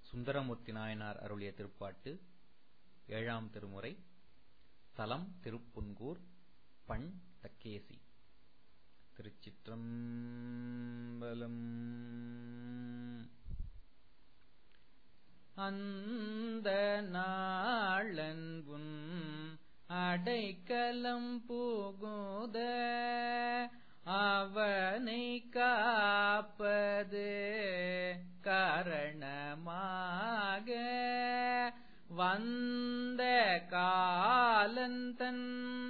சுந்தரமூர்த்தி நாயனார் அருளிய திருப்பாட்டு ஏழாம் திருமுறை தலம் திருப்புன்கூர் பண் தக்கேசி திருச்சிற்றம்பலம் அந்த நாளன்புன் அடைக்கலம் புகுத அவனை காப்பது காரணமாக வந்த காலந்தன்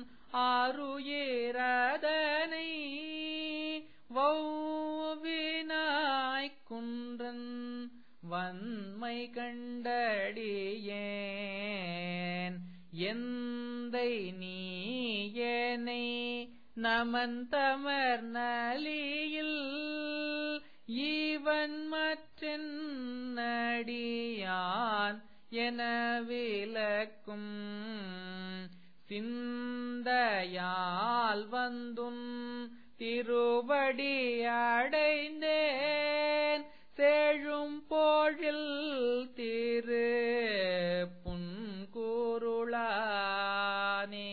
ஆருயிரதனை வௌவினாய்க் குன்றன் வன்மை கண்டடியேன் எந்தை நீயனை நமன் தமர் நலியில் ஈவன் மற்றன் நடியான் என விளக்கும் சிந்தையால் வந்தும் திருவடி அடைந்தேன் சேழும் போழில் திரு புன்கூருளானே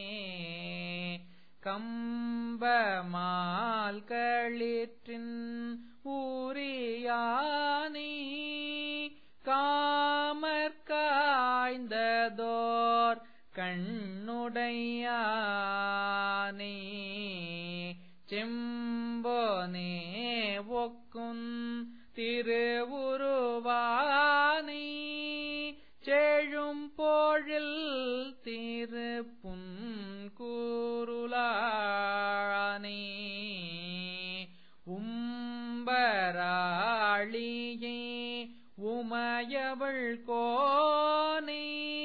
கம்பமால் களிற்றின் ஊரியானே காமற்காய்ந்ததோர் கண்ணுடையானே செம்போனே ஒக்கும் திருவுருவானே செழும் போழில் திருப்புன்கூருளானே உம்பராளியே உமையவள் கோனே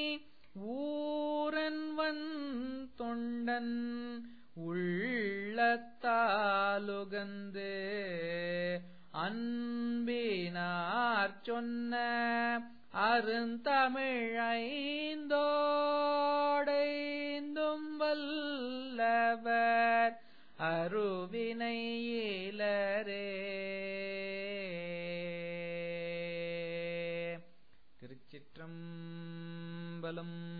ஊரன்வன் தொண்டன் உள்ளத்தாலுகந்து அன்பினார் சொன்ன அருந்தமிழைந்தோடைந்தும் வல்லவர் அருவினையிலரே திருச்சிற்றம்பலம்